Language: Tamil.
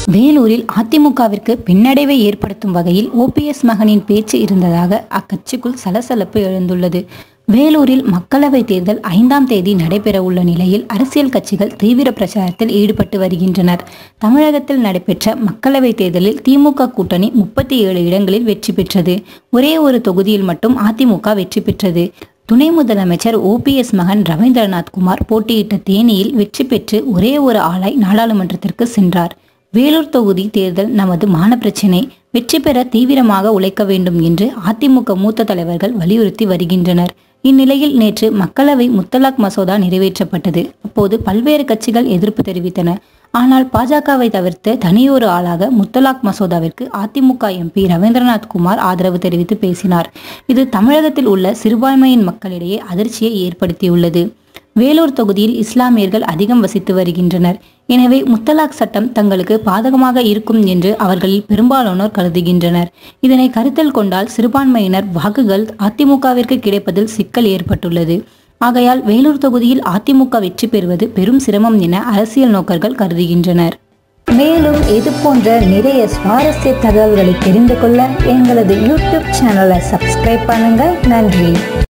வேலூரில் அதிமுகவிற்கு பின்னடைவை ஏற்படுத்தும் வகையில் ஓபிஎஸ் மகனின் பேச்சு இருந்ததாக அக்கட்சிக்குள் சலசலப்பு எழுந்துள்ளது வேலூரில் மக்களவைத் தேர்தல் ஐந்தாம் தேதி நடைபெறவுள்ள நிலையில் அரசியல் கட்சிகள் தீவிர பிரச்சாரத்தில் ஈடுபட்டு வருகின்றனர் தமிழகத்தில் நடைபெற்ற மக்களவைத் தேர்தலில் திமுக கூட்டணி முப்பத்தி ஏழு இடங்களில் வெற்றி பெற்றது ஒரே ஒரு தொகுதியில் மட்டும் அதிமுக வெற்றி பெற்றது துணை முதலமைச்சர் ஓபிஎஸ் மகன் ரவீந்திரநாத் குமார் போட்டியிட்ட தேனியில் வெற்றி பெற்று ஒரே ஒரு ஆளாய் நாடாளுமன்றத்திற்கு சென்றார் வேலூர் தொகுதி தேர்தல் நமது மான பிரச்சினை வெற்றி பெற தீவிரமாக உழைக்க வேண்டும் என்று அதிமுக மூத்த தலைவர்கள் வலியுறுத்தி வருகின்றனர் இந்நிலையில் நேற்று மக்களவை முத்தலாக் மசோதா நிறைவேற்றப்பட்டது அப்போது பல்வேறு கட்சிகள் எதிர்ப்பு தெரிவித்தன ஆனால் பாஜகவை தவிர்த்து தனியொரு ஆளாக முத்தலாக் மசோதாவிற்கு அதிமுக எம்பி ரவீந்திரநாத் குமார் ஆதரவு தெரிவித்து பேசினார் இது தமிழகத்தில் உள்ள சிறுபான்மையின் மக்களிடையே அதிர்ச்சியை ஏற்படுத்தியுள்ளது வேலூர் தொகுதியில் இஸ்லாமியர்கள் அதிகம் வசித்து வருகின்றனர் எனவே முத்தலாக் சட்டம் தங்களுக்கு பாதகமாக இருக்கும் என்று அவர்களில் பெரும்பாலானோர் கருதுகின்றனர் இதனை கருத்தில் கொண்டால் சிறுபான்மையினர் வாக்குகள் அதிமுகவிற்கு கிடைப்பதில் சிக்கல் ஏற்பட்டுள்ளது ஆகையால் வேலூர் தொகுதியில் அதிமுக வெற்றி பெறுவது பெரும் சிரமம் என அரசியல் நோக்கர்கள் கருதுகின்றனர் மேலும் இது போன்ற நிறைய சுவாரஸ்ய தகவல்களை தெரிந்து கொள்ள எங்களது யூடியூப் சேனலை சப்ஸ்கிரைப் பண்ணுங்க நன்றி